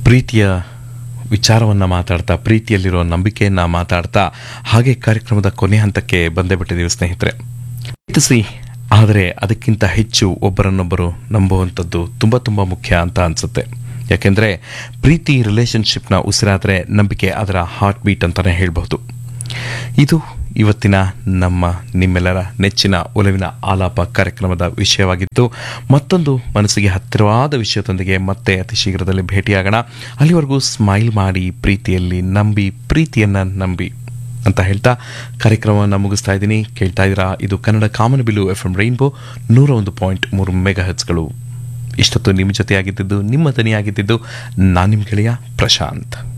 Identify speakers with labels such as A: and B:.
A: ಪ್ರೀತಿಯ ವಿಚಾರವನ್ನು ಮಾತಾಡ್ತಾ ಪ್ರೀತಿಯಲ್ಲಿರೋ ನಂಬಿಕೆಯನ್ನು ಮಾತಾಡ್ತಾ ಹಾಗೆ ಕಾರ್ಯಕ್ರಮದ ಕೊನೆ ಹಂತಕ್ಕೆ ಬಂದೇ ಬಿಟ್ಟಿದ್ದೀವಿ ಸ್ನೇಹಿತರೆ ಪ್ರೀತಿಸಿ ಆದರೆ ಅದಕ್ಕಿಂತ ಹೆಚ್ಚು ಒಬ್ಬರನ್ನೊಬ್ಬರು ನಂಬುವಂಥದ್ದು ತುಂಬ ತುಂಬ ಮುಖ್ಯ ಅಂತ ಅನಿಸುತ್ತೆ ಯಾಕೆಂದರೆ ಪ್ರೀತಿ ರಿಲೇಷನ್ಶಿಪ್ನ ಉಸಿರಾದರೆ ನಂಬಿಕೆ ಅದರ ಹಾರ್ಟ್ ಬೀಟ್ ಅಂತಲೇ ಹೇಳಬಹುದು ಇದು ಇವತ್ತಿನ ನಮ್ಮ ನಿಮ್ಮೆಲ್ಲರ ನೆಚ್ಚಿನ ಒಲವಿನ ಆಲಾಪ ಕಾರ್ಯಕ್ರಮದ ವಿಷಯವಾಗಿತ್ತು ಮತ್ತೊಂದು ಮನಸ್ಸಿಗೆ ಹತ್ತಿರವಾದ ವಿಷಯದೊಂದಿಗೆ ಮತ್ತೆ ಅತಿ ಶೀಘ್ರದಲ್ಲಿ ಭೇಟಿಯಾಗೋಣ ಅಲ್ಲಿವರೆಗೂ ಸ್ಮೈಲ್ ಮಾಡಿ ಪ್ರೀತಿಯಲ್ಲಿ ನಂಬಿ ಪ್ರೀತಿಯನ್ನು ನಂಬಿ ಅಂತ ಹೇಳ್ತಾ ಕಾರ್ಯಕ್ರಮವನ್ನು ಮುಗಿಸ್ತಾ ಇದ್ದೀನಿ ಕೇಳ್ತಾ ಇದ್ದೀರಾ ಇದು ಕನ್ನಡ ಕಾಮನ್ ಬಿಲು ಎಫ್ ಎಂ ರೈನ್ಬೋ ನೂರ ಒಂದು ಪಾಯಿಂಟ್ ಮೂರು ಮೆಗಾ ಹಚ್ಗಳು ಇಷ್ಟೊತ್ತು ನಿಮ್ಮ ಜೊತೆಯಾಗಿದ್ದಿದ್ದು ನಿಮ್ಮ ದನಿಯಾಗಿದ್ದಿದ್ದು ನಾನು ನಿಮ್ಮ ಗೆಳೆಯ ಪ್ರಶಾಂತ್